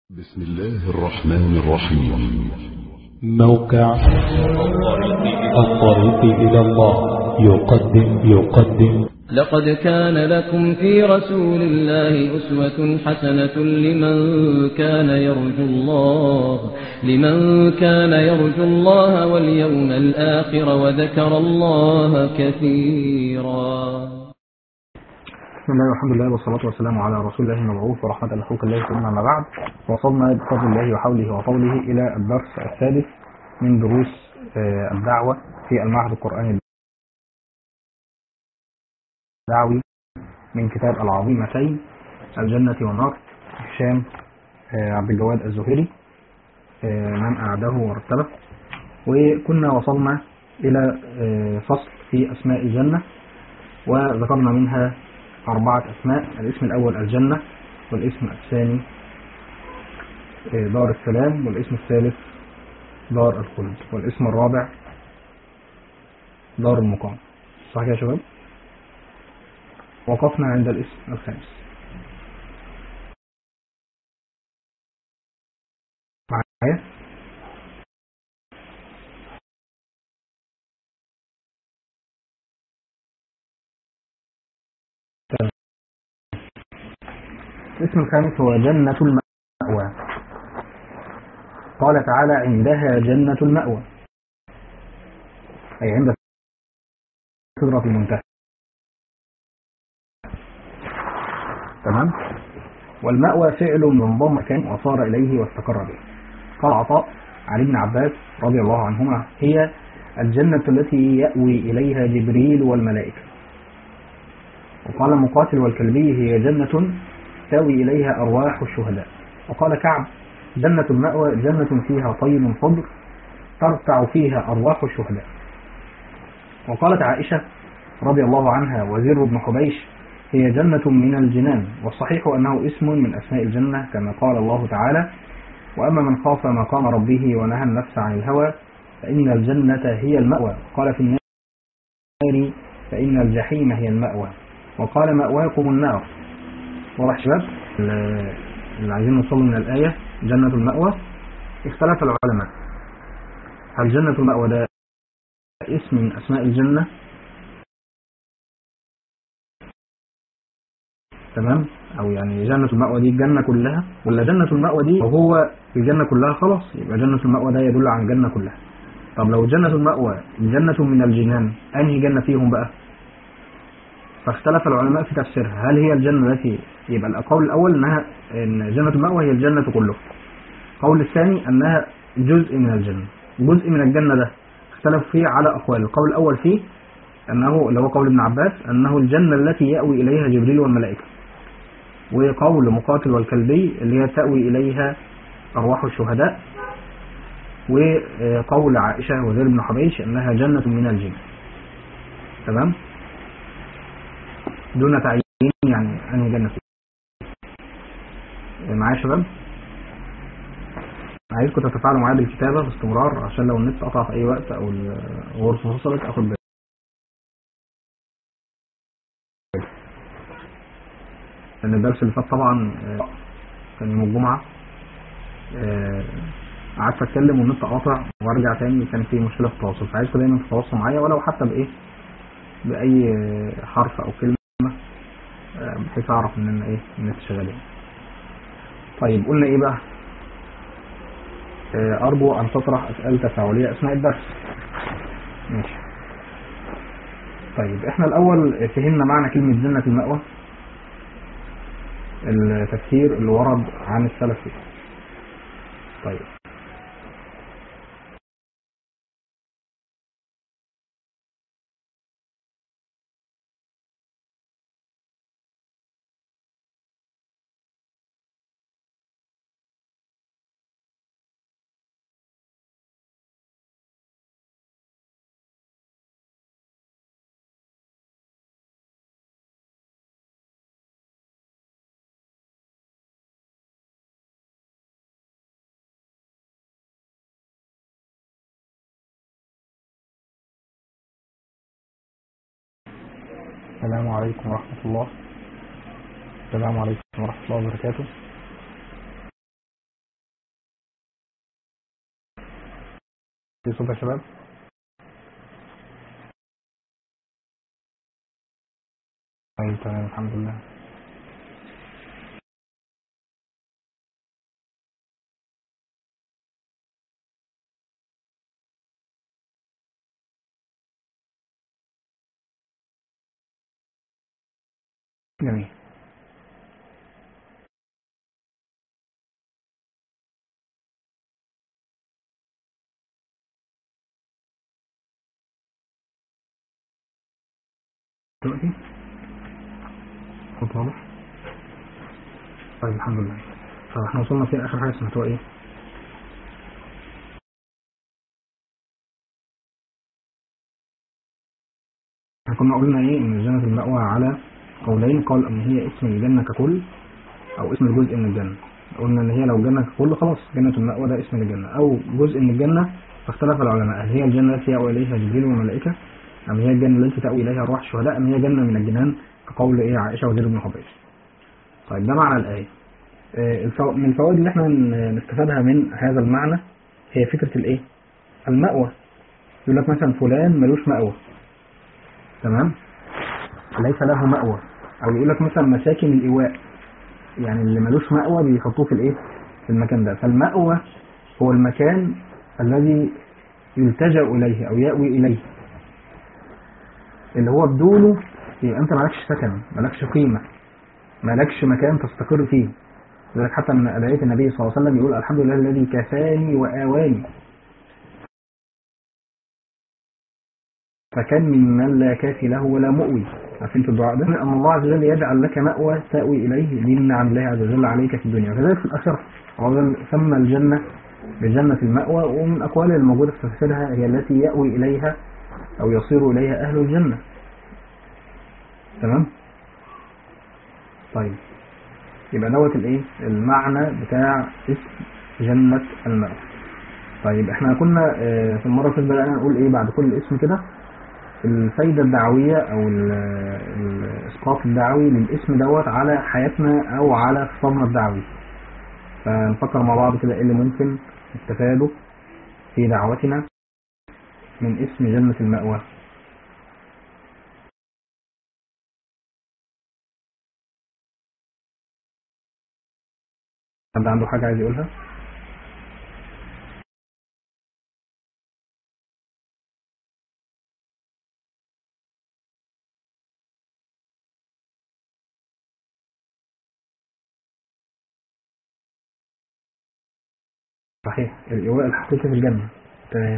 بسم الله الرحمن الرحيم موقع الطريق إلى الله يقدم يقدم لقد كان لكم في رسول الله أسوة حسنة لمن كان يرجو الله لمن كان يرجو الله واليوم الآخر وذكر الله كثيرا بسم الله والحمد لله والصلاة والسلام على رسول الله المبعوث ورحمة لخلق الله ثم أما بعد وصلنا بفضل الله وحوله وطوله إلى الدرس السادس من دروس آه، الدعوة في المعهد القرآني الدعوي من كتاب العظيمتين الجنة والنار هشام آه، عبد الجواد الزهري آه، من أعده ورتبه وكنا وصلنا إلى آه، فصل في أسماء الجنة وذكرنا منها أربعة أسماء الاسم الأول الجنة والاسم الثاني آه، دار السلام والاسم الثالث دار الخلد والاسم الرابع دار المقام صح كده يا شباب وقفنا عند الاسم الخامس معايا الاسم الخامس هو جنة المأوى قال تعالى عندها جنة المأوى أي عند سدرة المنتهى تمام والمأوى فعل من ضم مكان وصار إليه واستقر به قال عطاء عن ابن عباس رضي الله عنهما هي الجنة التي يأوي إليها جبريل والملائكة وقال مقاتل والكلبي هي جنة تاوي إليها أرواح الشهداء وقال كعب جنة المأوى جنة فيها طيب خضر ترتع فيها أرواح الشهداء وقالت عائشة رضي الله عنها وزير بن حبيش هي جنة من الجنان والصحيح أنه اسم من أسماء الجنة كما قال الله تعالى وأما من خاف مقام ربه ونهى النفس عن الهوى فإن الجنة هي المأوى قال في النار فإن الجحيم هي المأوى وقال مأواكم النار واضح شباب اللي عايزين نوصله من الآية جنة المأوى اختلف العلماء هل جنة المأوى ده اسم من أسماء الجنة تمام أو يعني جنة المأوى دي الجنة كلها ولا جنة المأوى دي وهو الجنة كلها خلاص يبقى جنة المأوى ده يدل عن الجنة كلها طب لو جنة المأوى جنة من الجنان أنهي جنة فيهم بقى فاختلف العلماء في تفسيرها هل هي الجنة التي يبقى القول الأول أنها إن جنة المأوى هي الجنة كلها القول الثاني أنها جزء من الجنة جزء من الجنة ده اختلفوا فيه على أقوال القول الأول فيه أنه اللي هو قول ابن عباس أنه الجنة التي يأوي إليها جبريل والملائكة وقول مقاتل والكلبي اللي هي تأوي إليها أرواح الشهداء وقول عائشة وزير بن حبيش أنها جنة من الجن تمام دون تعيين يعني أنهي جنة فيه معايا يا شباب عايزكم تتفاعلوا معايا بالكتابة باستمرار عشان لو النت قطع في أي وقت أو الغرفة فصلت أخد بالي لأن الدرس اللي فات طبعا آه، كان يوم الجمعة آه، قعدت أتكلم والنت قاطع وأرجع تاني كان في مشكلة في التواصل فعايزكم دايما تتواصلوا معايا ولو حتى بإيه بأي حرف أو كلمة آه، بحيث أعرف إن أنا إيه النت شغالين طيب قلنا إيه بقى آه، أرجو أن تطرح أسئلة تفاعلية أثناء الدرس ماشي طيب إحنا الأول فهمنا معنى كلمة جنة المأوى التفسير اللي ورد عن السلف فيه طيب السلام عليكم ورحمة الله السلام عليكم ورحمة الله وبركاته في صوت يا شباب طيب تمام الحمد لله جميل دلوقتي صوت واضح طيب الحمد لله طب احنا وصلنا في اخر حاجه سمعتوها ايه احنا كنا قلنا ايه ان جنة المأوى على قولين قال ان هي اسم الجنة ككل او اسم الجزء من الجنة قلنا ان هي لو جنة ككل خلاص جنة المأوى ده اسم الجنة او جزء من الجنة فاختلف العلماء هل هي الجنة التي يأوي اليها جبريل والملائكة ام هي الجنة التي تأوي اليها ارواح الشهداء ام هي جنة من الجنان كقول ايه عائشة وزير بن حبيش طيب ده معنى الآية آه، الفو... من الفوائد اللي احنا ن- نستفادها من هذا المعنى هي فكرة الايه المأوى يقول لك مثلا فلان ملوش مأوى تمام ليس له مأوى او يقول لك مثلا مساكن الإيواء يعني اللي ملوش مأوى بيحطوه في الايه في المكان ده فالمأوى هو المكان الذي يلتجأ إليه أو يأوي إليه اللي هو بدونه يبقى أنت مالكش سكن مالكش قيمة مالكش مكان تستقر فيه لذلك حتى من أدعية النبي صلى الله عليه وسلم يقول الحمد لله الذي كفاني وآواني فكان من لا كافي له ولا مؤوي عارفين في الدعاء ده أن الله عز وجل يجعل لك مأوى تأوي إليه دين عن الله عز وجل عليك في الدنيا وكذلك في الآخرة الله سمى الجنة بجنة المأوى ومن أقوال الموجودة في تفسيرها هي التي يأوي إليها أو يصير إليها أهل الجنة تمام طيب يبقى دوت الايه المعنى بتاع اسم جنة المأوى طيب احنا كنا آه، في المرة اللي فاتت بدأنا نقول ايه بعد كل اسم كده الفايدة الدعوية او ال- الاسقاط الدعوي للاسم دوت على حياتنا او على خطابنا الدعوي فنفكر مع بعض كده ايه اللي ممكن نستفاده في دعوتنا من اسم جنة المأوى حد عنده حاجة عايز يقولها؟ صحيح الإيواء الحقيقي في الجنة تمام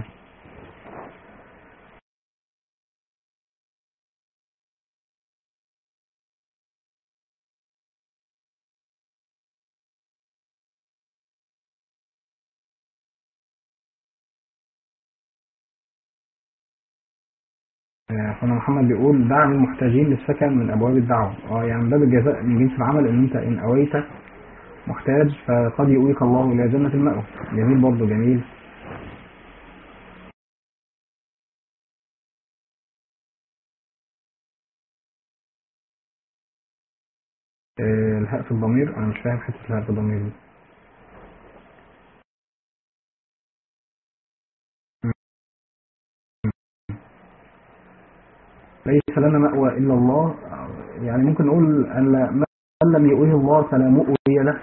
آه، اخونا محمد بيقول دعم المحتاجين للسكن من ابواب الدعوه اه يعني من باب الجزاء من جنس العمل ان انت ان اويت محتاج فقد يؤويك الله الى جنه المأوى جميل برضه جميل آه، الهاء في الضمير انا مش فاهم حته الهاء في الضمير دي ليس لنا مأوى إلا الله يعني ممكن نقول أن لا- من لم يؤويه الله فلا مؤوي له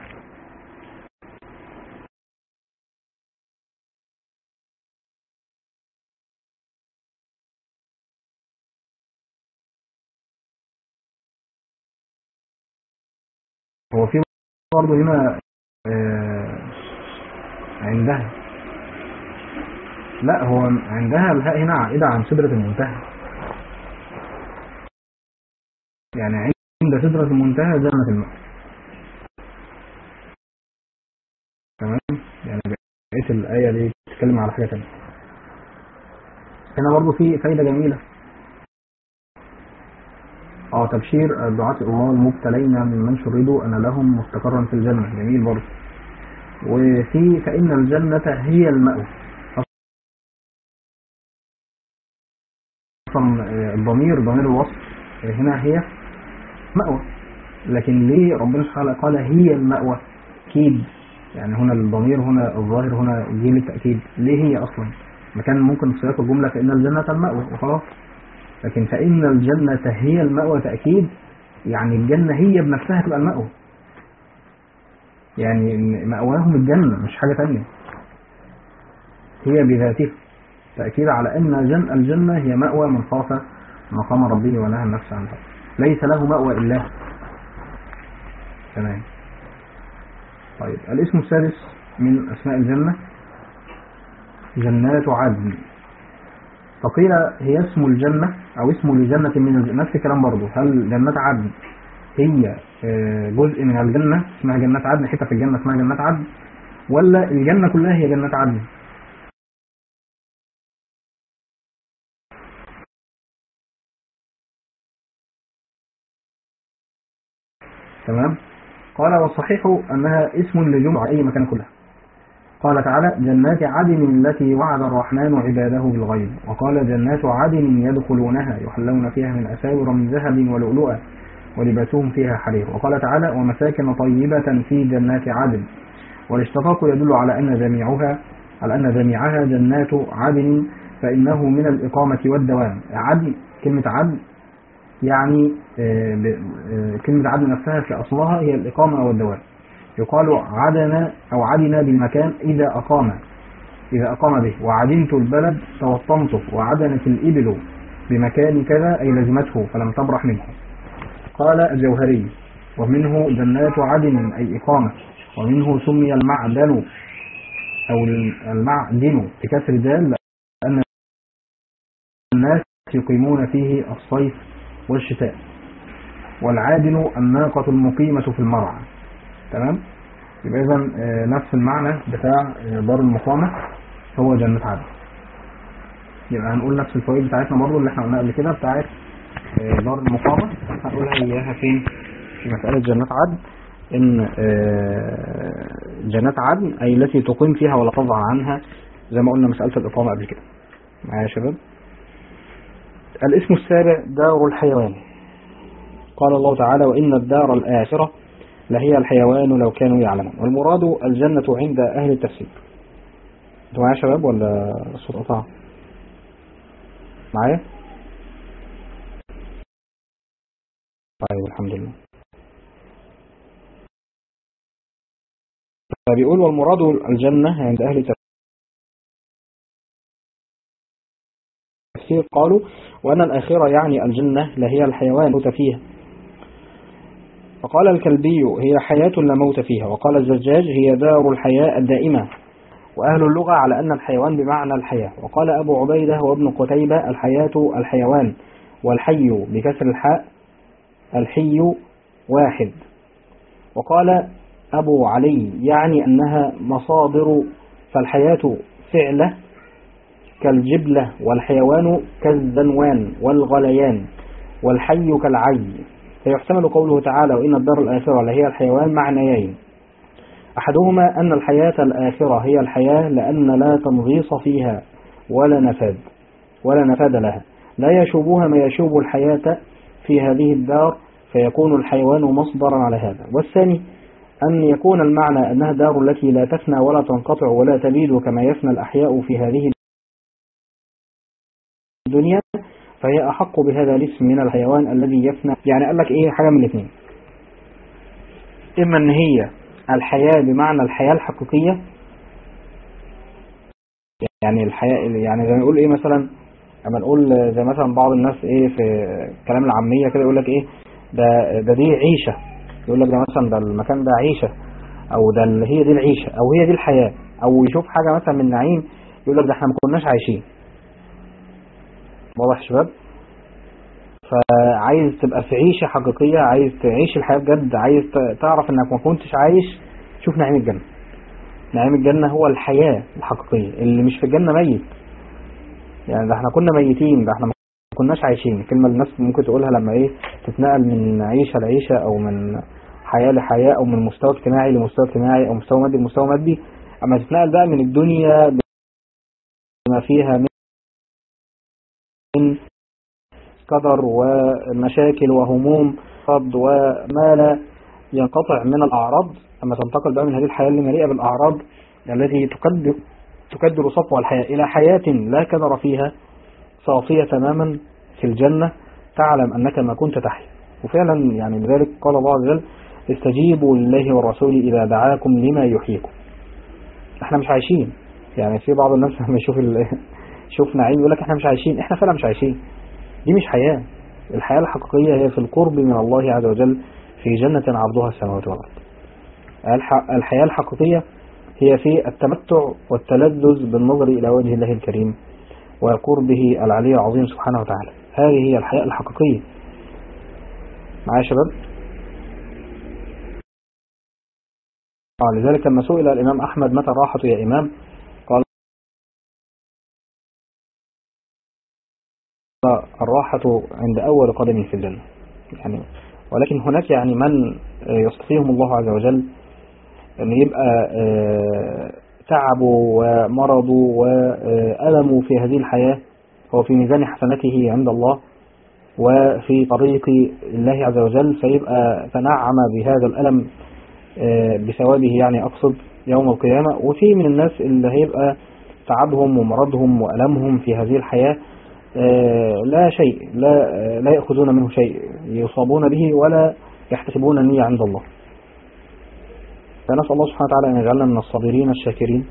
هو في برضه هنا آه، عندها لا هو عندها الهاء هنا عائدة عن سدرة المنتهى يعني عند سدرة المنتهى جنة المأوى تمام يعني بقيت الآية دي بتتكلم على حاجة تانية هنا برضو في فايدة جميلة اه تبشير دعاة الله المبتلين ممن شردوا أن لهم مستقرا في الجنة جميل برضو وفي فإن الجنة هي المأوى أصلا آه، الضمير ضمير الوصف آه، هنا هي مأوى لكن ليه ربنا سبحانه وتعالى قال هي المأوى أكيد يعني هنا الضمير هنا الظاهر هنا جه للتأكيد ليه هي أصلا مكان ممكن سياق الجملة فإن الجنة المأوى وخلاص لكن فإن الجنة هي المأوى تأكيد يعني الجنة هي بنفسها تبقى المأوى يعني إن مأواهم الجنة مش حاجة تانية هي بذاتها تأكيد على أن جن الجنة هي مأوى من خاف مقام ربه ونهى النفس عنها ليس له مأوى إلا تمام طيب الاسم السادس من أسماء الجنة جنات عدن فقيل هي اسم الجنة أو اسم لجنة من الجنة نفس الكلام برضه هل جنات عدن هي آه، جزء من الجنة اسمها جنات عدن حتة في الجنة اسمها جنات عدن ولا الجنة كلها هي جنات عدن تمام قال والصحيح أنها اسم لجمع أي مكان كلها قال تعالى جنات عدن التي وعد الرحمن عباده بالغيب وقال جنات عدن يدخلونها يحلون فيها من أساور من ذهب ولؤلؤا ولباسهم فيها حرير وقال تعالى ومساكن طيبة في جنات عدن والاشتقاق يدل على أن جميعها على أن جميعها جنات عدن فإنه من الإقامة والدوام عدن كلمة عدن يعني آه، ب- آه، كلمة عدن نفسها في أصلها هي الإقامة والدوام يقال عدن أو عدن بالمكان إذا أقام إذا أقام به وعدنت البلد توطمته وعدنت الإبل بمكان كذا أي لزمته فلم تبرح منه قال الجوهري ومنه جنات عدن أي إقامة ومنه سمي المعدن أو المعدن بكسر دال لأن الناس يقيمون فيه الصيف والشتاء والعادن الناقة المقيمة في المرعى تمام يبقى إذا نفس المعنى بتاع آه، دار المقامة هو جنة عدن يبقى هنقول نفس الفوائد بتاعتنا برضه اللي احنا قلناها قبل كده بتاعت آه، دار المقامة هنقولها إياها فين في مسألة جنات عدن إن آه، جنات عدن أي التي تقيم فيها ولا تضع عنها زي ما قلنا مسألة الإقامة قبل كده معايا يا شباب الاسم السابع دار الحيوان قال الله تعالى وإن الدار الآخرة لهي الحيوان لو كانوا يعلمون والمراد الجنة عند أهل التفسير انتوا معايا يا شباب ولا الصوت قطع معايا طيب الحمد لله فبيقول والمراد الجنة عند أهل التفسير قالوا وأن الآخرة يعني الجنة لهي الحيوان موت فيها فقال الكلبي هي حياة لا موت فيها وقال الزجاج هي دار الحياة الدائمة وأهل اللغة على أن الحيوان بمعنى الحياة وقال أبو عبيدة وابن قتيبة الحياة الحيوان والحي بكسر الحاء الحي واحد وقال أبو علي يعني أنها مصادر فالحياة فعلة كالجبلة والحيوان كالذنوان والغليان والحي كالعي فيحتمل قوله تعالى وإن الدار الآخرة لهي الحيوان معنيين أحدهما أن الحياة الآخرة هي الحياة لأن لا تنغيص فيها ولا نفاد ولا نفاد لها لا يشوبها ما يشوب الحياة في هذه الدار فيكون الحيوان مصدرا على هذا والثاني أن يكون المعنى أنها دار التي لا تفنى ولا تنقطع ولا تبيد كما يفنى الأحياء في هذه الدنيا فهي أحق بهذا الاسم من الحيوان الذي يفنى يعني قال لك إيه حاجة من الاثنين إما أن هي الحياة بمعنى الحياة الحقيقية يعني الحياة يعني زي ما نقول إيه مثلا اما نقول زي مثلا بعض الناس إيه في كلام العامية كده يقول لك إيه ده ده دي عيشة يقول لك ده مثلا ده المكان ده عيشة أو ده اللي هي دي العيشة أو هي دي الحياة أو يشوف حاجة مثلا من نعيم يقول لك ده احنا ما كناش عايشين واضح يا شباب فعايز تبقى في عيشة حقيقية عايز تعيش الحياة بجد عايز ت- تعرف انك ما كنتش عايش شوف نعيم الجنة نعيم الجنة هو الحياة الحقيقية اللي مش في الجنة ميت يعني ده احنا كنا ميتين ده احنا ما كناش عايشين الكلمة اللي الناس ممكن تقولها لما ايه تتنقل من عيشة لعيشة او من حياة لحياة او من مستوى اجتماعي لمستوى اجتماعي او مستوى مادي لمستوى مادي اما تتنقل بقى من الدنيا بما فيها من من قدر ومشاكل وهموم قد وما لا ينقطع من الأعراض أما تنتقل بقى من هذه الحياة اللي مليئة بالأعراض التي تقدم تكدر صفو الحياة إلى حياة لا كدر فيها صافية تماما في الجنة تعلم أنك ما كنت تحيا وفعلا يعني لذلك قال الله عز وجل استجيبوا لله والرسول إذا دعاكم لما يحييكم احنا مش عايشين يعني في بعض الناس لما يشوف ال... يشوف نعيم يقول لك احنا مش عايشين احنا فعلا مش عايشين دي مش حياة الحياة الحقيقية هي في القرب من الله عز وجل في جنة عرضها السماوات والأرض الح... الحياة الحقيقية هي في التمتع والتلذذ بالنظر إلى وجه الله الكريم وقربه العلي العظيم سبحانه وتعالى هذه هي الحياة الحقيقية معايا يا شباب آه لذلك لما سئل الإمام أحمد متى الراحة يا إمام قال الراحة عند أول قدم في الجنة يعني ولكن هناك يعني من يصطفيهم الله عز وجل أن يبقى تعبوا ومرضوا وألموا في هذه الحياة هو في ميزان حسناته عند الله وفي طريق الله عز وجل فيبقى تنعم بهذا الألم بثوابه يعني أقصد يوم القيامة وفي من الناس اللي هيبقى تعبهم ومرضهم وألمهم في هذه الحياة لا شيء لا لا يأخذون منه شيء يصابون به ولا يحتسبون نية عند الله فنسأل الله سبحانه وتعالى أن يجعلنا من الصابرين الشاكرين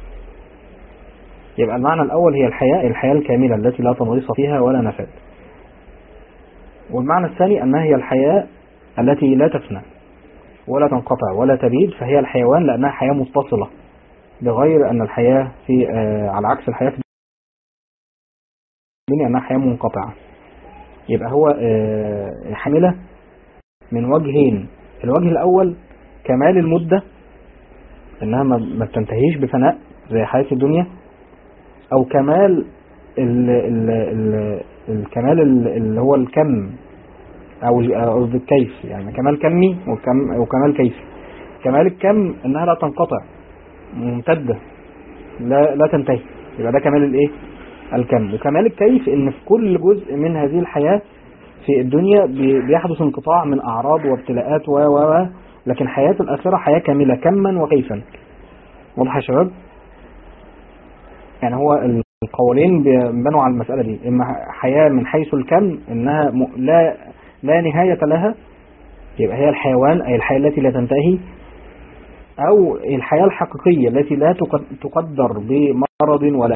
يبقى المعنى الأول هي الحياة الحياة الكاملة التي لا تنغيص فيها ولا نفاد والمعنى الثاني أنها هي الحياة التي لا تفنى ولا تنقطع ولا تبيد فهي الحيوان لأنها حياة متصلة بغير أن الحياة في آه على عكس الحياة في الدنيا أنها حياة منقطعة يبقى هو آه حاملة من وجهين الوجه الأول كمال المدة انها ما بتنتهيش بفناء زي حياة الدنيا او كمال ال ال ال الكمال اللي هو الكم او قصدي الكيف يعني كمال كمي وكم وكمال كيفي كمال الكم انها لا تنقطع ممتدة لا لا تنتهي يبقى ده كمال الايه الكم وكمال الكيف ان في كل جزء من هذه الحياة في الدنيا بيحدث انقطاع من اعراض وابتلاءات و و لكن حياة الآخرة حياة كاملة كما وكيفا واضح يا شباب يعني هو القولين بنوا على المسألة دي إما حياة من حيث الكم إنها م... لا لا نهاية لها يبقى هي الحيوان أي الحياة التي لا تنتهي أو الحياة الحقيقية التي لا تقدر بمرض ولا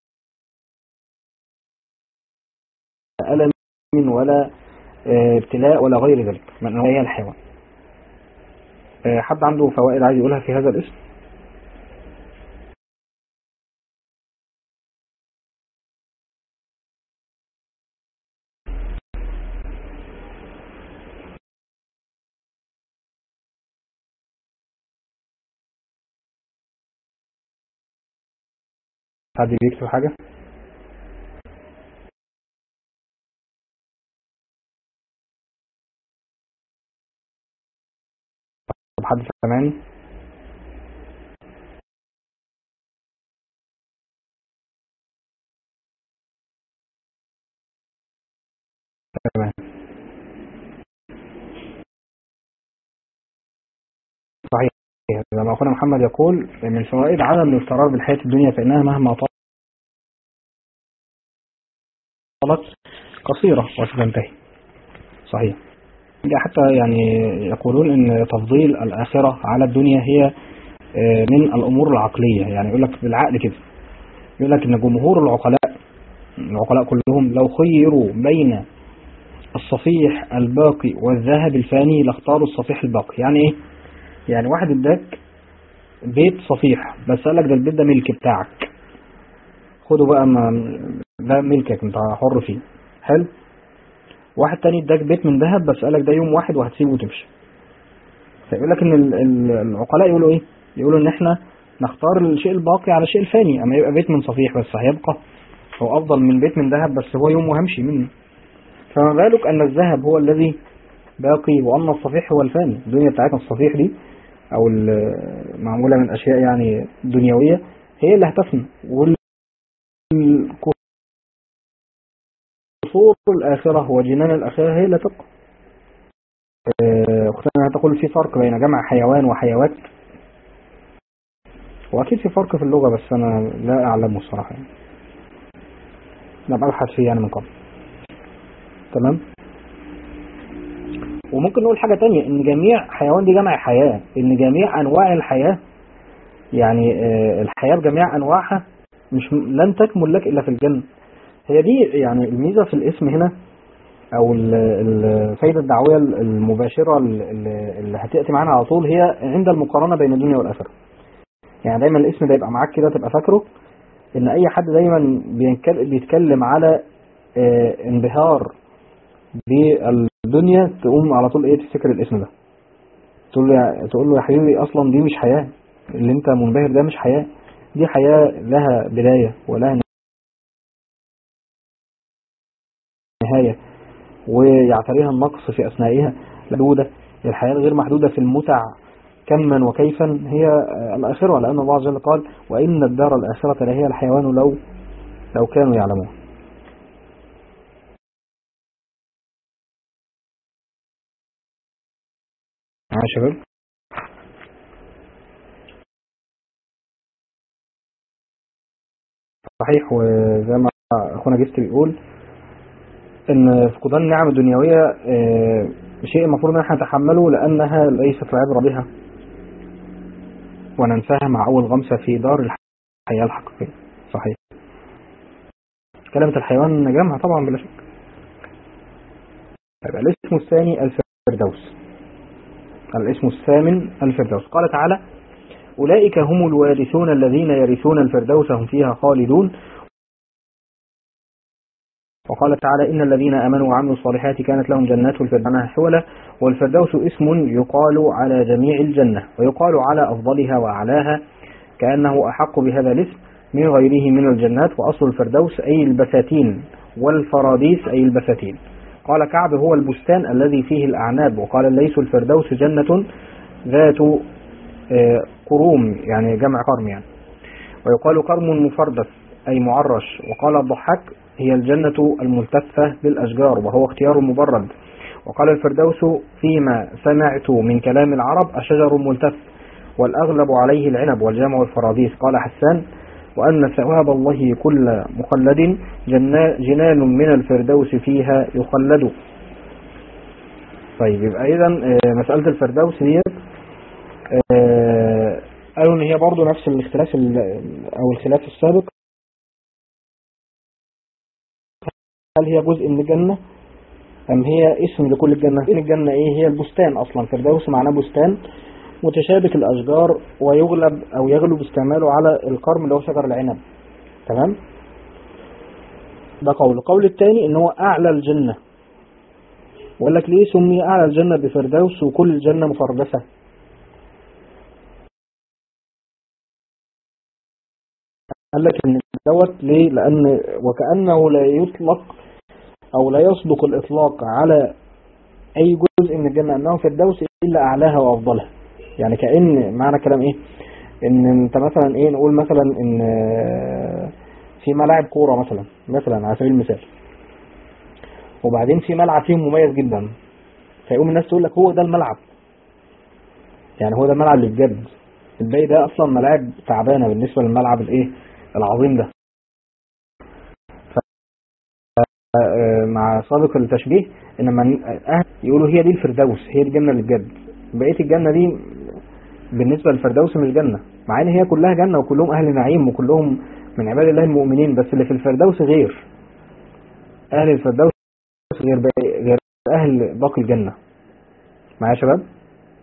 ألم ولا ابتلاء ولا غير ذلك من هي الحيوان حد عنده فوائد عايز يقولها في هذا الاسم حد بيكتب حاجة طب حد سامعني تمام صحيح لما أخونا محمد يقول من فوائد عدم الاضطرار بالحياة الدنيا فإنها مهما طالت قصيرة وستنتهي صحيح حتى يعني يقولون ان تفضيل الآخرة على الدنيا هي من الأمور العقلية يعني يقول لك بالعقل كده يقول لك ان جمهور العقلاء العقلاء كلهم لو خيروا بين الصفيح الباقي والذهب الفاني لاختاروا الصفيح الباقي يعني ايه يعني واحد اداك بيت صفيح بس قال لك ده البيت ده ملك بتاعك خده بقى ما ده ملكك انت حر فيه حلو واحد تاني اداك بيت من ذهب بس قالك ده يوم واحد وهتسيبه وتمشي فيقول لك ان العقلاء يقولوا ايه يقولوا ان احنا نختار الشيء الباقي على الشيء الفاني اما يبقى بيت من صفيح بس هيبقى هو افضل من بيت من ذهب بس هو يوم وهمشي منه فما بالك ان الذهب هو الذي باقي وان الصفيح هو الفاني الدنيا بتاعتنا الصفيح دي او معمولة من اشياء يعني دنيوية هي اللي هتفنى قصور الآخرة وجنان الآخرة هي لا تبقى أختنا تقول في فرق بين جمع حيوان وحيوات واكيد في فرق في اللغة بس انا لا اعلمه الصراحة يعني لم ابحث فيه يعني من قبل تمام وممكن نقول حاجة تانية ان جميع حيوان دي جمع حياة ان جميع انواع الحياة يعني آه، الحياة بجميع انواعها مش لن تكمل لك الا في الجنة هي دي يعني الميزة في الاسم هنا او ال- ال- الفايدة الدعوية المباشرة اللي اللي هتأتي معانا على طول هي عند المقارنة بين الدنيا والآخرة يعني دايما الاسم ده يبقى معاك كده تبقى فاكره ان اي حد دايما بينكل- بيتكلم على آه، انبهار بالدنيا تقوم على طول ايه تفتكر الاسم ده تقول له يا- تقول له يا حبيبي اصلا دي مش حياة اللي انت منبهر ده مش حياة دي حياة لها بداية ولها نهاية ويعتريها النقص في أثنائها محدودة الحياة الغير محدودة في المتع كما وكيفا هي آه، الآخرة لأن الله عز وجل قال وإن الدار الآخرة لهي الحيوان لو لو كانوا يعلمون يا شباب صحيح وزي ما أخونا جست بيقول ان فقدان النعم الدنيوية آه، شيء المفروض ان احنا نتحمله لانها ليست العبرة بها وننساها مع اول غمسة في دار الحياة الحقيقية صحيح كلمة الحيوان جمع طبعا بلا شك يبقى الاسم الثاني الفردوس الاسم الثامن الفردوس قال تعالى أولئك هم الوارثون الذين يرثون الفردوس هم فيها خالدون وقال تعالى إن الذين آمنوا وعملوا الصالحات كانت لهم جنات الفردوس حولة والفردوس اسم يقال على جميع الجنة ويقال على أفضلها وأعلاها كأنه أحق بهذا الاسم من غيره من الجنات وأصل الفردوس أي البساتين والفراديس أي البساتين قال كعب هو البستان الذي فيه الأعناب وقال ليس الفردوس جنة ذات آه، قروم يعني جمع قرم يعني ويقال قرم مفردس أي معرش وقال الضحاك هي الجنة الملتفة بالأشجار وهو اختيار مبرد وقال الفردوس فيما سمعت من كلام العرب أشجر ملتف والأغلب عليه العنب والجامع والفراديس قال حسان وأن ثواب الله كل مخلد جنا- جنان من الفردوس فيها يخلد طيب يبقى إذا مسألة الفردوس دي آه، قالوا ان هي برضو نفس الاختلاف ال- او الخلاف السابق هل هي جزء من الجنة ام هي اسم لكل الجنة اسم الجنة ايه هي البستان اصلا فردوس معناه بستان متشابك الاشجار ويغلب او يغلب استعماله على القرم اللي هو شجر العنب تمام ده قول القول الثاني ان هو اعلى الجنة وقال لك ليه سمي اعلى الجنة بفردوس وكل الجنة مفردسة قال لك ان دوت ليه لان وكأنه لا يطلق او لا يصدق الاطلاق على اي جزء من الجنة انه في الدوس الا اعلاها وافضلها يعني كأن معنى كلام ايه ان انت مثلا ايه نقول مثلا ان آه، في ملاعب كورة مثلا مثلا على سبيل المثال وبعدين في ملعب فيه مميز جدا فيقوم الناس تقول لك هو ده الملعب يعني هو ده الملعب اللي بجد الباقي ده اصلا ملاعب تعبانه بالنسبه للملعب الايه العظيم ده آه، مع سابق التشبيه ان من اهل يقولوا هي دي الفردوس هي دي الجنه اللي بجد بقيه الجنه دي بالنسبه للفردوس مش جنه مع ان هي كلها جنه وكلهم اهل نعيم وكلهم من عباد الله المؤمنين بس اللي في الفردوس غير اهل الفردوس غير باقي غير اهل باقي الجنه معايا يا شباب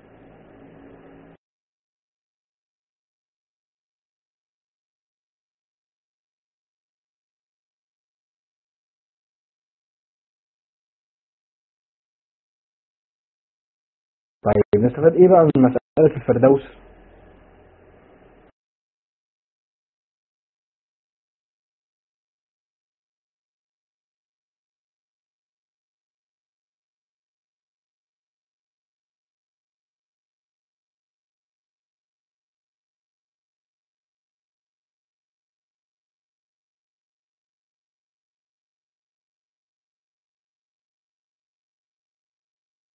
طيب نستفاد ايه بقى من مسألة الفردوس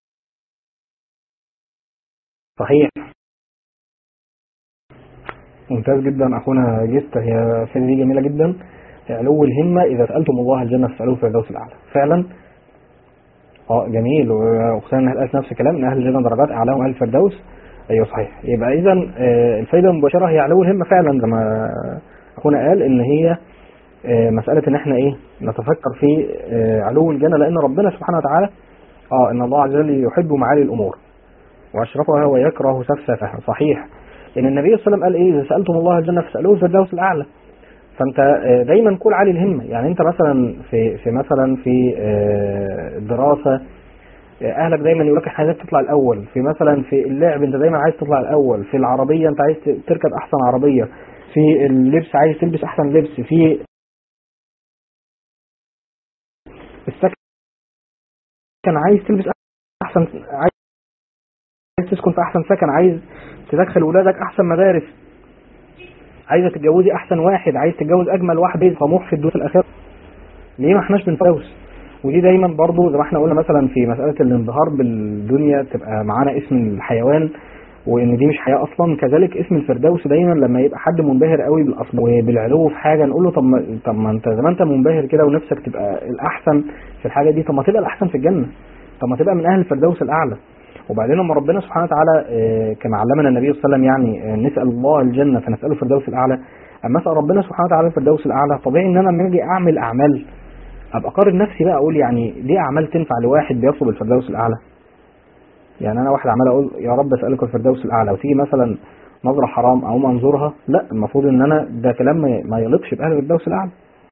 صحيح ممتاز جدا اخونا جست هي فكرة دي جميله جدا علو الهمه اذا سالتم الله الجنه فاسالوه في الفردوس الاعلى فعلا اه جميل وخصوصا ان قالت نفس الكلام ان اهل الجنه درجات اعلاهم اهل الفردوس ايوه صحيح يبقى اذا آه، الفايده المباشره هي علو الهمه فعلا زي ما اخونا قال ان هي آه، مساله ان احنا ايه نتفكر في آه، علو الجنه لان ربنا سبحانه وتعالى اه ان الله عز وجل يحب معالي الامور واشرفها ويكره سفسفها صحيح لان النبي صلى الله عليه وسلم قال ايه اذا سالتم الله الجنه فاسالوه في الفردوس الاعلى فانت آه، دايما كل عالي الهمه يعني انت مثلا في في مثلا في آه، الدراسه آه، اهلك دايما يقول لك احنا عايزك تطلع الاول في مثلا في اللعب انت دايما عايز تطلع الاول في العربيه انت عايز ت- تركب احسن عربيه في اللبس عايز تلبس احسن لبس في السكن عايز تلبس احسن عايز عايز تسكن في احسن سكن عايز تدخل ولادك احسن مدارس عايزه تتجوزي احسن واحد عايز تتجوز اجمل واحد طموح في الدنيا الاخره ليه ما احناش بنفوز ودي دايما برضو زي ما احنا قلنا مثلا في مساله الانبهار بالدنيا تبقى معانا اسم الحيوان وان دي مش حياه اصلا كذلك اسم الفردوس دايما لما يبقى حد منبهر قوي بالاصنام وبالعلو في حاجه نقول له طب ما طب ما انت زي ما انت منبهر كده ونفسك تبقى الاحسن في الحاجه دي طب ما تبقى الاحسن في الجنه طب ما تبقى من اهل الفردوس الاعلى وبعدين لما ربنا سبحانه وتعالى آه، كما علمنا النبي صلى الله عليه وسلم يعني آه، نسال الله الجنه فنساله الفردوس الاعلى اما اسال ربنا سبحانه وتعالى الفردوس الاعلى طبيعي ان انا لما اجي اعمل اعمال ابقى اقارن نفسي بقى اقول يعني دي اعمال تنفع لواحد بيطلب الفردوس الاعلى يعني انا واحد عمال اقول يا رب اسالك الفردوس الاعلى وتيجي مثلا نظره حرام او منظورها لا المفروض ان انا ده كلام ما- ما يليقش باهل الفردوس الاعلى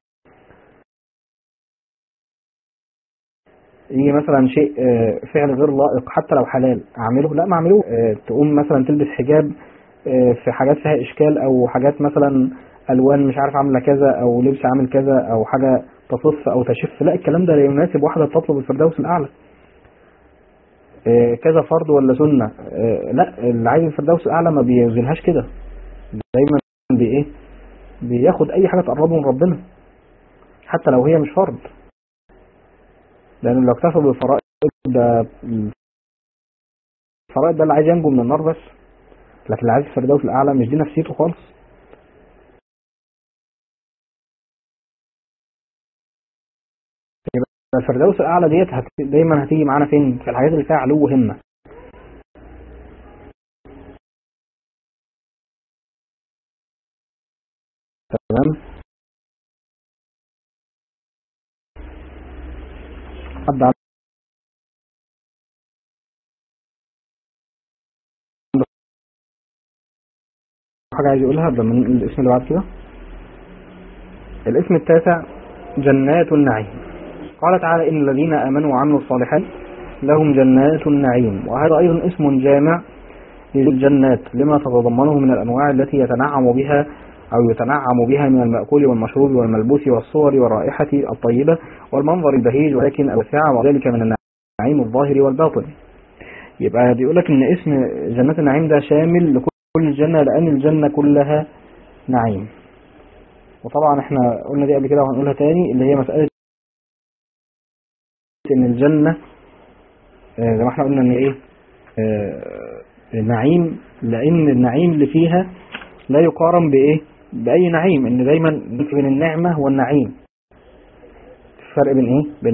يجي مثلا شيء آه، فعل غير لائق حتى لو حلال اعمله لا ما اعمله آه، تقوم مثلا تلبس حجاب آه، في حاجات فيها اشكال او حاجات مثلا الوان مش عارف عامله كذا او لبس عامل كذا او حاجه تصف او تشف لا الكلام ده لا يناسب واحده تطلب الفردوس الاعلى آه، كذا فرض ولا سنه آه، لا اللي عايز الفردوس الاعلى ما بيوزنهاش كده دايما بايه بياخد اي حاجه تقربه من ربنا حتى لو هي مش فرض لأن لو اكتفى بالفرائض ده الفرائض ده اللي عايز ينجو من النار بس لكن اللي عايز الفردوس الأعلى مش دي نفسيته خالص يبقى الفردوس الأعلى ديت هت... دايما هتيجي معانا فين؟ في الحاجات اللي فيها علو همة تمام حد عنده حاجة عايز يقولها قبل ما ننقل الاسم اللي بعد كده الاسم التاسع جنات النعيم قال تعالى إن الذين آمنوا وعملوا الصالحات لهم جنات النعيم وهذا أيضا اسم جامع للجنات لما تتضمنه من الأنواع التي يتنعم بها أو يتنعم بها من المأكول والمشروب والملبوس والصور والرائحة الطيبة والمنظر البهيج ولكن الوسع وذلك من النعيم الظاهر والباطن يبقى بيقول لك ان اسم جنات النعيم ده شامل لكل الجنة لأن الجنة كلها نعيم وطبعا احنا قلنا دي قبل كده وهنقولها تاني اللي هي مسألة ان الجنة آه، زي ما احنا قلنا ان ايه آه، نعيم لان النعيم اللي فيها لا يقارن بايه باي نعيم ان دايما بين النعمة والنعيم الفرق بين ايه بين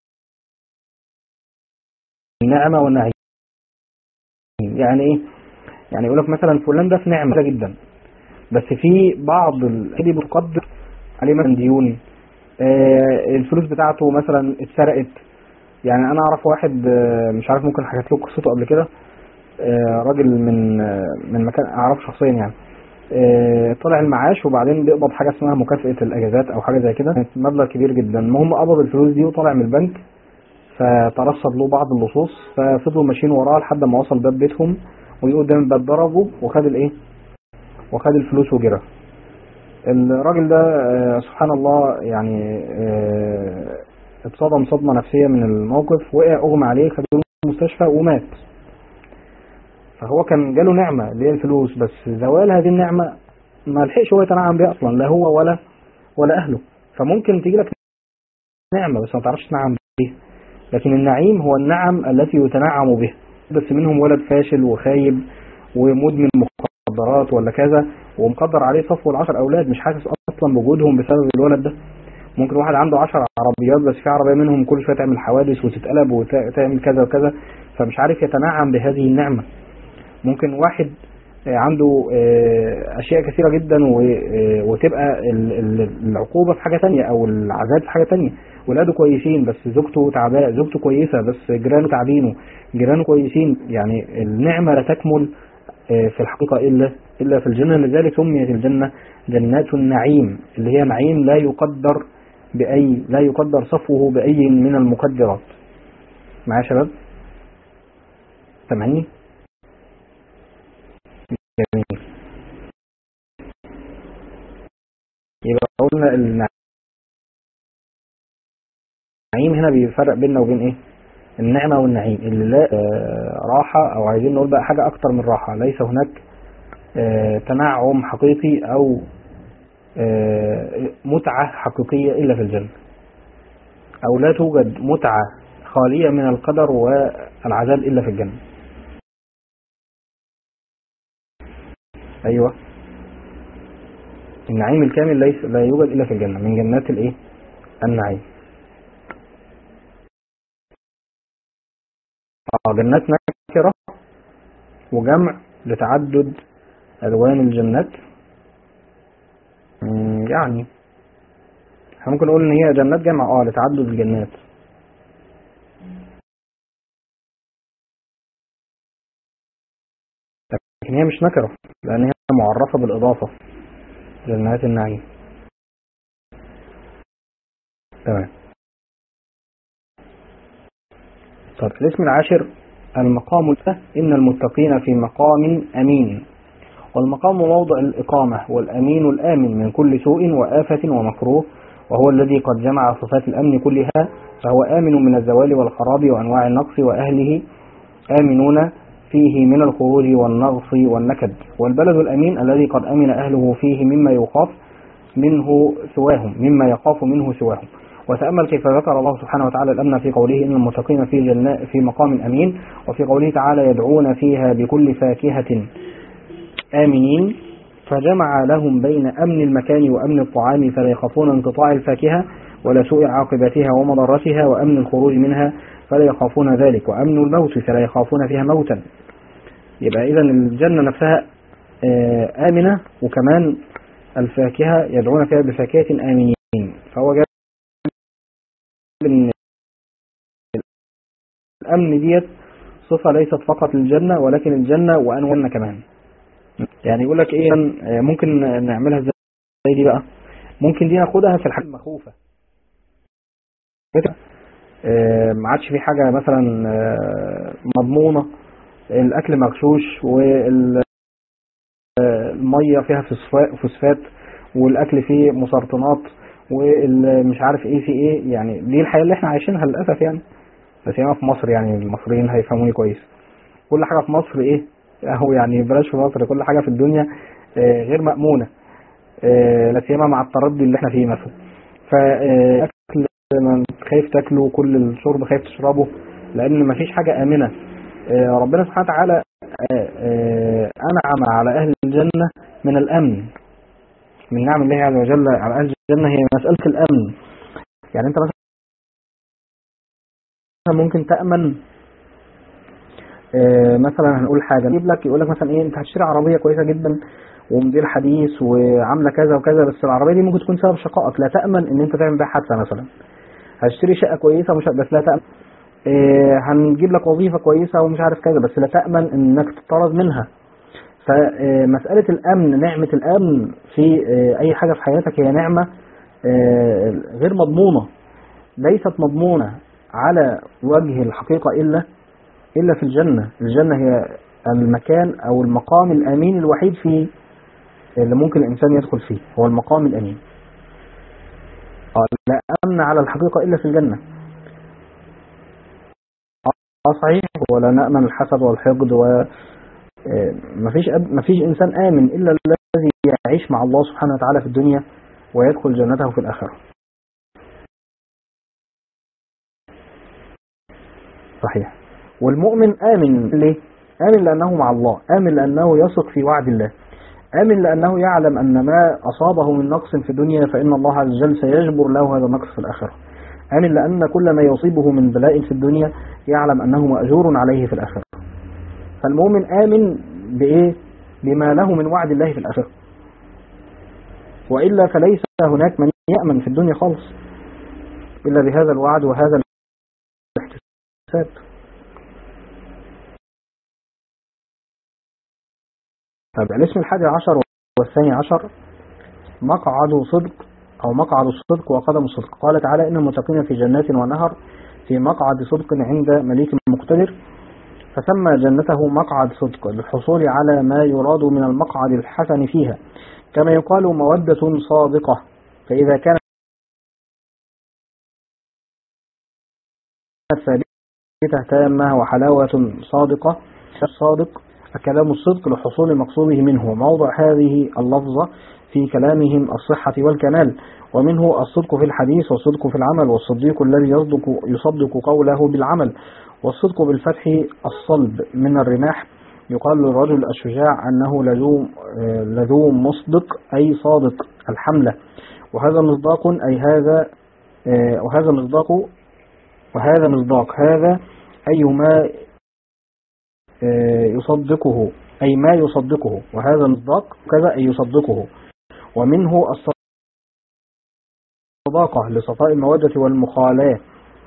النعمة والنعيم يعني ايه يعني يقول لك مثلا فلان ده في نعمة جدا بس في بعض اللي بتقدر عليه مثلا ديون آه، الفلوس بتاعته مثلا اتسرقت يعني انا اعرف واحد آه، مش عارف ممكن حكيت له قصته قبل كده آه، راجل من آه، من مكان اعرفه شخصيا يعني آه، طلع المعاش وبعدين بيقبض حاجه اسمها مكافاه الاجازات او حاجه زي كده كانت مبلغ كبير جدا المهم قبض الفلوس دي وطلع من البنك فترصد له بعض اللصوص ففضلوا ماشيين وراه لحد ما وصل باب بيتهم وجه قدام الباب ضربه وخد الايه وخد الفلوس وجرى الراجل ده آه، سبحان الله يعني آه، اتصدم صدمة نفسية من الموقف وقع اغمى عليه خدوه المستشفى ومات فهو كان جاله نعمة اللي هي الفلوس بس زوال هذه النعمة ما لحقش هو يتنعم بيها اصلا لا هو ولا ولا اهله فممكن تيجي لك نعمة بس ما تعرفش تنعم بيها لكن النعيم هو النعم التي يتنعم بها بس منهم ولد فاشل وخايب ومدمن مخدرات ولا كذا ومقدر عليه صفو العشر اولاد مش حاسس اصلا بوجودهم بسبب الولد ده ممكن واحد عنده عشر عربيات بس في عربيه منهم كل شويه تعمل حوادث وتتقلب وتعمل كذا وكذا فمش عارف يتنعم بهذه النعمه ممكن واحد آه، عنده آه، اشياء كثيره جدا و- آه، وتبقى ال- ال- العقوبه في حاجه تانية او العذاب في حاجه تانية ولاده كويسين بس زوجته تعبانه زوجته كويسه بس جيرانه تعبينه جيرانه كويسين يعني النعمه لا تكمل آه، في الحقيقه الا الا في الجنه لذلك سميت الجنه جنات النعيم اللي هي نعيم لا يقدر باي لا يقدر صفوه باي من المقدرات معايا يا شباب سامعني جميل يبقى قلنا النعيم هنا بيفرق بيننا وبين ايه النعمة والنعيم اللي لا آه، راحة او عايزين نقول بقى حاجة اكتر من راحة ليس هناك آه، تنعم حقيقي او آه، متعة حقيقية الا في الجنة او لا توجد متعة خالية من القدر والعذاب الا في الجنة ايوه النعيم الكامل ليس لا يوجد الا في الجنة من جنات الايه النعيم اه جنات نكرة وجمع لتعدد الوان الجنات مم، يعني احنا ممكن نقول ان هي جنات جمع اه لتعدد الجنات لكن هي مش نكرة لان هي معرفة بالاضافة جنات النعيم تمام طب الاسم العاشر المقام الأه إن المتقين في مقام أمين والمقام موضع الإقامة والأمين الآمن من كل سوء وآفة ومكروه وهو الذي قد جمع صفات الأمن كلها فهو آمن من الزوال والخراب وأنواع النقص وأهله آمنون فيه من الخروج والنغص والنكد والبلد الأمين الذي قد أمن أهله فيه مما يخاف منه سواهم مما يخاف منه سواهم وتأمل كيف ذكر الله سبحانه وتعالى الأمن في قوله إن المتقين في جناء في مقام أمين وفي قوله تعالى يدعون فيها بكل فاكهة آمنين فجمع لهم بين أمن المكان وأمن الطعام فلا يخافون انقطاع الفاكهة ولا سوء عاقبتها ومضرتها وأمن الخروج منها فلا يخافون ذلك وأمن الموت فلا يخافون فيها موتا يبقى إذا الجنة نفسها آه، آمنة وكمان الفاكهة يدعون فيها بفاكهة آمنين فهو جاب إن الأمن ديت صفة ليست فقط للجنة ولكن الجنة وأنواعنا كمان يعني يقول لك إيه آه، ممكن نعملها ازاي زي دي بقى ممكن دي ناخدها في الحاجة المخوفة كده آه، ما عادش في حاجة مثلا آه، مضمونة الأكل مغشوش والمية فيها فوسفا- فوسفات والأكل فيه مسرطنات والمش عارف ايه في ايه يعني دي الحياة اللي احنا عايشينها للأسف يعني بس هنا في مصر يعني المصريين هيفهموني كويس كل حاجة في مصر ايه اهو يعني بلاش في مصر كل حاجة في الدنيا آه، غير مأمونة آه، لا سيما مع التردي اللي احنا فيه مثلا فاكل ما خايف تاكله كل الشرب خايف تشربه لان مفيش حاجة آمنة آه، ربنا سبحانه وتعالى آه، آه، أنعم على أهل الجنة من الأمن من نعم الله عز وجل على أهل الجنة هي مسألة الأمن يعني أنت مثلا ممكن تأمن آه، مثلا هنقول حاجة يجيب لك يقول لك مثلا إيه أنت هتشتري عربية كويسة جدا وموديل حديث وعاملة كذا وكذا بس العربية دي ممكن تكون سبب شقائك لا تأمن إن أنت تعمل بيها حادثة مثلا هتشتري شقة كويسة مش بس لا تأمن إيه، هنجيب لك وظيفة كويسة ومش عارف كذا بس لا تأمن انك تطرد منها فمسألة الأمن نعمة الأمن في إيه، أي حاجة في حياتك هي نعمة إيه، غير مضمونة ليست مضمونة على وجه الحقيقة إلا إلا في الجنة الجنة هي المكان أو المقام الأمين الوحيد في اللي ممكن الإنسان يدخل فيه هو المقام الأمين آه، لا أمن على الحقيقة إلا في الجنة اه صحيح ولا نأمن الحسد والحقد و آه، مفيش أب... مفيش إنسان آمن إلا الذي يعيش مع الله سبحانه وتعالى في الدنيا ويدخل جنته في الآخرة صحيح والمؤمن آمن ليه؟ آمن لأنه مع الله آمن لأنه يثق في وعد الله آمن لأنه يعلم أن ما أصابه من نقص في الدنيا فإن الله عز وجل سيجبر له هذا النقص في الآخرة آمن لأن كل ما يصيبه من بلاء في الدنيا يعلم أنه مأجور عليه في الآخرة فالمؤمن آمن بإيه؟ بما له من وعد الله في الآخرة وإلا فليس هناك من يأمن في الدنيا خالص إلا بهذا الوعد وهذا الاحتساب طب الاسم الحادي عشر والثاني عشر مقعد صدق أو مقعد الصدق وقدم الصدق قال تعالى إن المتقين في جنات ونهر في مقعد صدق عند مليك مقتدر فسمى جنته مقعد صدق للحصول على ما يراد من المقعد الحسن فيها كما يقال مودة صادقة فإذا كانت ثابتة تامة وحلاوة صادقة الصادق كلام الصدق لحصول مقصوده منه موضع هذه اللفظة في كلامهم الصحة والكمال ومنه الصدق في الحديث والصدق في العمل والصديق الذي يصدق, يصدق قوله بالعمل والصدق بالفتح الصلب من الرماح يقال للرجل الشجاع أنه لذو, لذو مصدق أي صادق الحملة وهذا مصداق أي هذا وهذا مصداق وهذا مصداق هذا أي ما يصدقه أي ما يصدقه وهذا مصداق كذا أي يصدقه ومنه الصداقة لصفاء المودة والمخالاة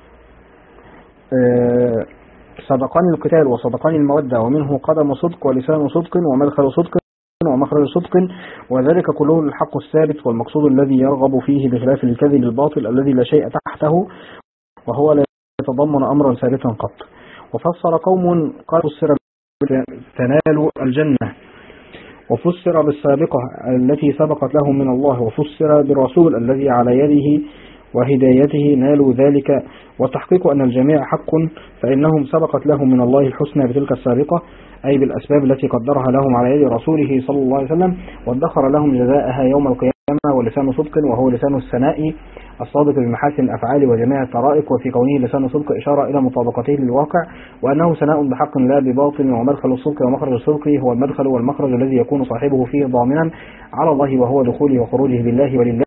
صدقان القتال وصدقان المودة ومنه قدم صدق ولسان صدق ومدخل صدق ومخرج صدق وذلك كله الحق الثابت والمقصود الذي يرغب فيه بخلاف الكذب الباطل الذي لا شيء تحته وهو لا يتضمن أمرا ثابتا قط وفسر قوم قال فسر تنال الجنة وفسر بالسابقة التي سبقت لهم من الله وفسر بالرسول الذي على يده وهدايته نالوا ذلك والتحقيق أن الجميع حق فإنهم سبقت لهم من الله الحسنى بتلك السابقة أي بالأسباب التي قدرها لهم على يد رسوله صلى الله عليه وسلم وادخر لهم جزاءها يوم القيامة ولسان صدق وهو لسان الثناء الصادق بمحاسن الأفعال وجميع الطرائق وفي كونه لسان صدق إشارة إلى مطابقته للواقع وأنه ثناء بحق لا بباطل ومدخل الصدق ومخرج الصدق هو المدخل والمخرج الذي يكون صاحبه فيه ضامنا على الله وهو دخوله وخروجه بالله ولله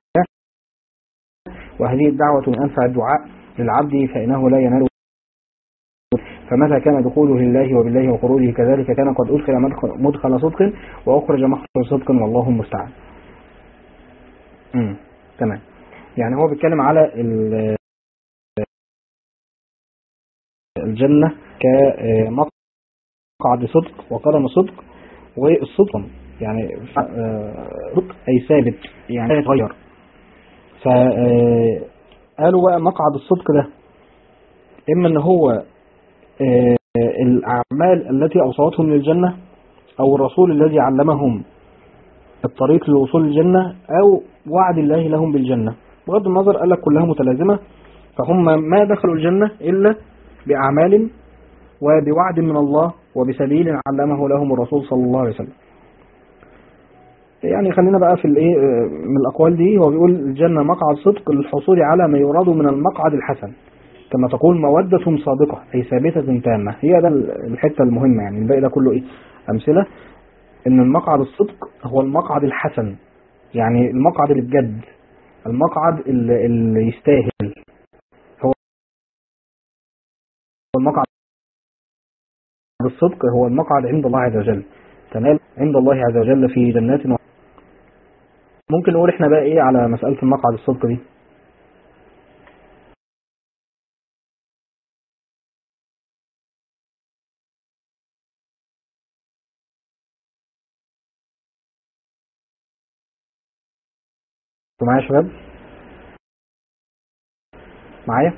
وهذه الدعوة من أنفع الدعاء للعبد فإنه لا ينال فمتى كان دخوله لله وبالله وخروجه كذلك كان قد أدخل مدخل صدق وأخرج مخرج صدق والله المستعان امم تمام يعني هو بيتكلم على الجنة كمقعد صدق وقدم صدق والصدق يعني صدق أي ثابت يعني يتغير فقالوا بقى مقعد الصدق ده إما أن هو الأعمال التي أوصلتهم للجنة أو الرسول الذي علمهم الطريق للوصول للجنة أو وعد الله لهم بالجنة بغض النظر قال لك كلها متلازمة فهم ما دخلوا الجنة إلا بأعمال وبوعد من الله وبسبيل علمه لهم الرسول صلى الله عليه وسلم يعني خلينا بقى في الايه من الاقوال دي هو بيقول الجنة مقعد صدق للحصول على ما يراد من المقعد الحسن كما تقول مودة صادقة أي ثابتة تامة هي ده الحتة المهمة يعني الباقي ده كله إيه أمثلة إن المقعد الصدق هو المقعد الحسن يعني المقعد اللي بجد المقعد اللي, اللي يستاهل هو المقعد الصدق هو المقعد عند الله عز وجل تمام عند الله عز وجل في جنات و... ممكن نقول احنا بقى ايه على مسألة المقعد الصدق دي انتوا معايا يا شباب معايا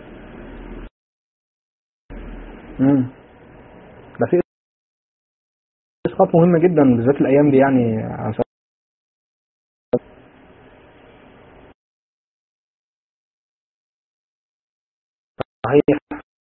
امم ده في اسقاط مهم جدا بالذات الايام دي يعني عن صحيح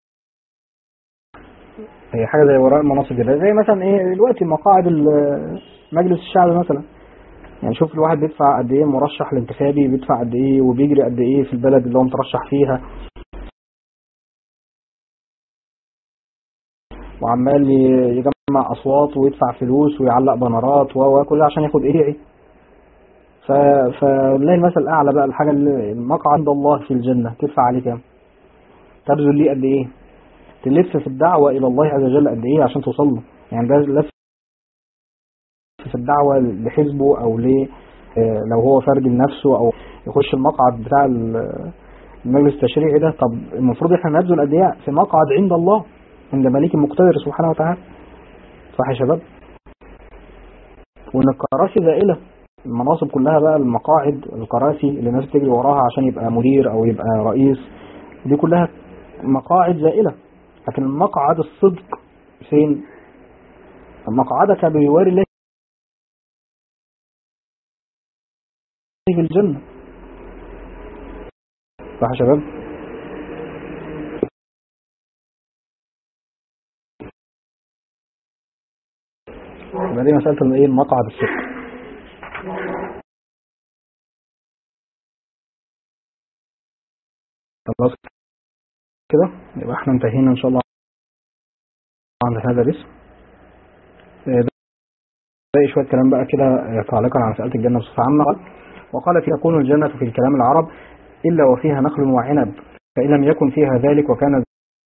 هي حاجه زي وراء المناصب كده زي مثلا ايه دلوقتي مقاعد مجلس الشعب مثلا يعني شوف الواحد بيدفع قد ايه مرشح الانتخابي بيدفع قد ايه وبيجري قد ايه في البلد اللي هو مترشح فيها وعمال يجمع يجمع اصوات ويدفع فلوس ويعلق بنرات و كل ده عشان ياخد ايه ف فلله المثل الاعلى بقى الحاجه اللي المقعد عند الله في الجنه تدفع عليه كام تبذل ليه قد ايه تلف في الدعوه الى الله عز وجل قد ايه عشان توصل له يعني ده لف في الدعوه لحزبه او ل لو هو فرد لنفسه او يخش المقعد بتاع المجلس التشريعي ده طب المفروض احنا نبذل قد ايه في مقعد عند الله عند مليك مقتدر سبحانه وتعالى صح يا شباب وان الكراسي زائله المناصب كلها بقى المقاعد الكراسي اللي الناس بتجري وراها عشان يبقى مدير او يبقى رئيس دي كلها مقاعد زائله لكن المقعد الصدق فين مقعدك بجوار الله في الجنه صح يا شباب يبقى دي مسألة الايه المقعد الصدق خلاص كده يبقى احنا انتهينا ان شاء الله عن هذا الاسم باقي شوية كلام بقى كده تعليقا على مسألة الجنة بصفة عامة وقال في تكون الجنة في الكلام العرب إلا وفيها نخل وعنب فإن لم يكن فيها ذلك وكان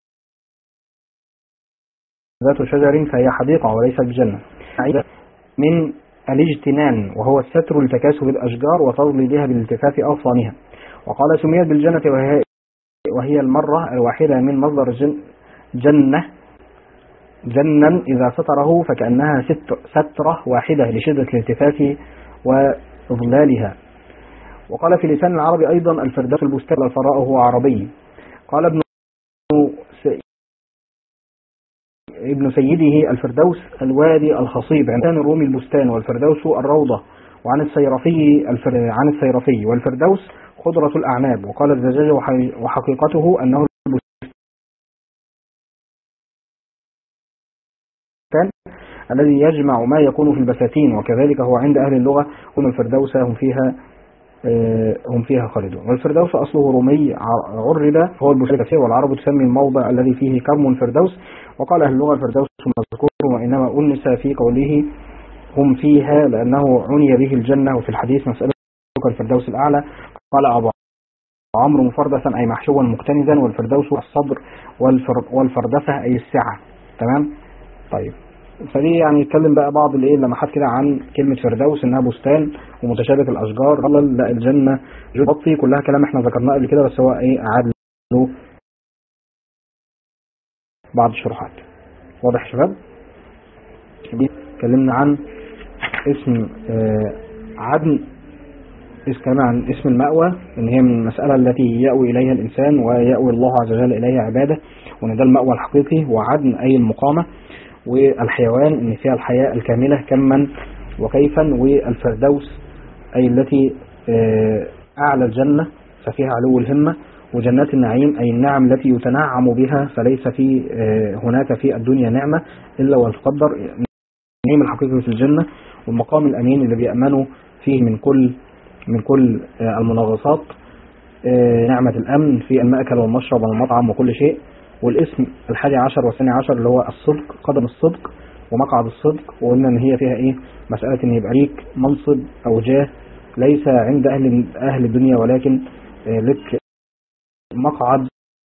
ذات شجر فهي حديقة وليست بجنة من الاجتنان وهو الستر لتكاثف الأشجار وتظليلها بالالتفاف أغصانها وقال سميت بالجنة وهي, وهي المرة الواحدة من مصدر الجن جنة جنا إذا ستره فكأنها ستر سترة واحدة لشدة الالتفاف وإضلالها وقال في لسان العربي أيضا الفردوس البستان الفراء هو عربي قال ابن ابن سيده الفردوس الوادي الخصيب عن الرومي البستان والفردوس الروضة وعن السيرفي الفر... عن السيرفي والفردوس خضرة الأعناب وقال الزجاج وحقيقته أنه البستان الذي يجمع ما يكون في البساتين وكذلك هو عند أهل اللغة هم الفردوس هم فيها هم فيها خالدون والفردوس أصله رومي عرب هو البستان والعرب تسمي الموضع الذي فيه كرم الفردوس وقال أهل اللغة الفردوس مذكور وإنما أنس في قوله هم فيها لأنه عني به الجنة وفي الحديث مسألة الفردوس الأعلى قال أبو عمرو مفردسا أي محشوا مكتنزا والفردوس الصدر والفردسة أي السعة تمام طيب فدي يعني يتكلم بقى بعض الايه لمحات كده عن كلمة فردوس انها بستان ومتشابه الاشجار لا الجنة بطي كلها كلام احنا ذكرناه قبل كده بس هو ايه اعاد له بعض الشروحات واضح يا شباب اتكلمنا عن اسم آه عدن اتكلمنا عن اسم المأوى ان هي من المسألة التي يأوي اليها الانسان ويأوي الله عز وجل اليها عباده وان ده المأوى الحقيقي وعدن اي المقامة والحيوان ان فيها الحياة الكاملة كما وكيفا والفردوس اي التي آه اعلى الجنة ففيها علو الهمة وجنات النعيم أي النعم التي يتنعم بها فليس في هناك في الدنيا نعمة إلا وتقدر النعيم الحقيقي في الجنة والمقام الأمين اللي بيأمنوا فيه من كل من كل المنغصات نعمة الأمن في المأكل والمشرب والمطعم وكل شيء والاسم الحادي عشر والثاني عشر اللي هو الصدق قدم الصدق ومقعد الصدق وقلنا ان هي فيها ايه مسألة ان يبقى ليك منصب او جاه ليس عند اهل اهل الدنيا ولكن لك مقعد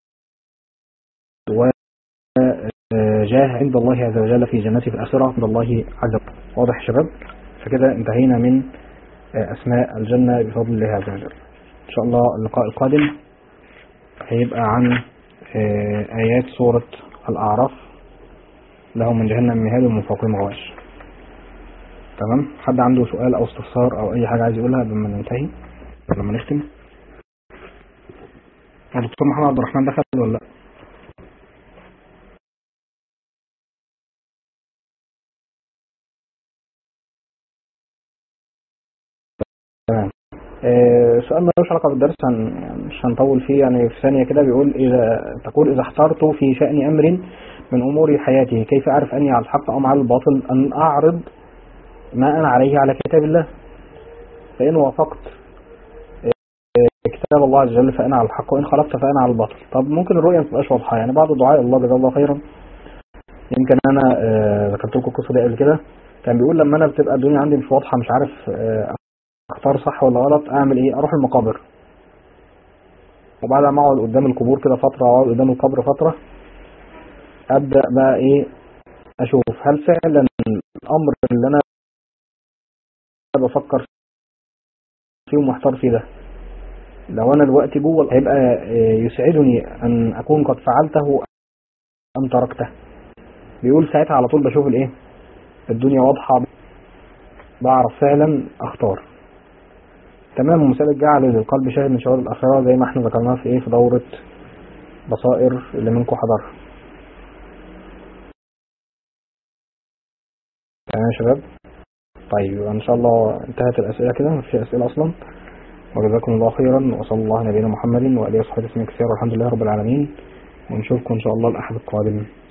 وجاه عند الله عز وجل في جنته في الآخرة عند الله عز وجل واضح يا شباب فكده انتهينا من أسماء الجنة بفضل الله عز وجل إن شاء الله اللقاء القادم هيبقى عن آيات سورة الأعراف لهم من جهنم مهاد ومن فوقهم غواش تمام حد عنده سؤال أو استفسار أو أي حاجة عايز يقولها قبل ما ننتهي لما نختم الدكتور محمد عبد الرحمن دخل ولا لا تمام آه سؤال ملوش علاقه بالدرس هن يعني مش هنطول فيه يعني في ثانيه كده بيقول اذا تقول اذا احترت في شان امر من امور حياتي كيف اعرف اني على الحق ام على الباطل ان اعرض ما انا عليه على كتاب الله فان وافقت كتاب الله عز وجل فأنا على الحق وإن خلفت فأنا على الباطل طب ممكن الرؤية ما تبقاش واضحة يعني بعض دعاء الله جزاه الله خيرا يمكن انا آه، ذكرت لكم القصه دي قبل كده كان بيقول لما انا بتبقى الدنيا عندي مش واضحه مش عارف آه، اختار صح ولا غلط اعمل ايه اروح المقابر وبعد ما اقعد قدام القبور كده فتره واقعد قدام القبر فتره ابدا بقى ايه اشوف هل فعلا الامر اللي انا بفكر فيه ومحتار فيه ده لو انا دلوقتي جوه هيبقى آه، يسعدني ان اكون قد فعلته ام تركته بيقول ساعتها على طول بشوف الايه الدنيا واضحه بعرف فعلا اختار تمام ومثال الجعل للقلب شاهد من شواهد الاخره زي ما احنا ذكرناها في ايه في دوره بصائر اللي منكم حضرها تمام يا شباب طيب ان شاء الله انتهت الاسئله كده مفيش اسئله اصلا وجزاكم الله خيرا وصلى الله على نبينا محمد واله وصحبه وسلم كثيرا والحمد لله رب العالمين ونشوفكم ان شاء الله الاحد القادم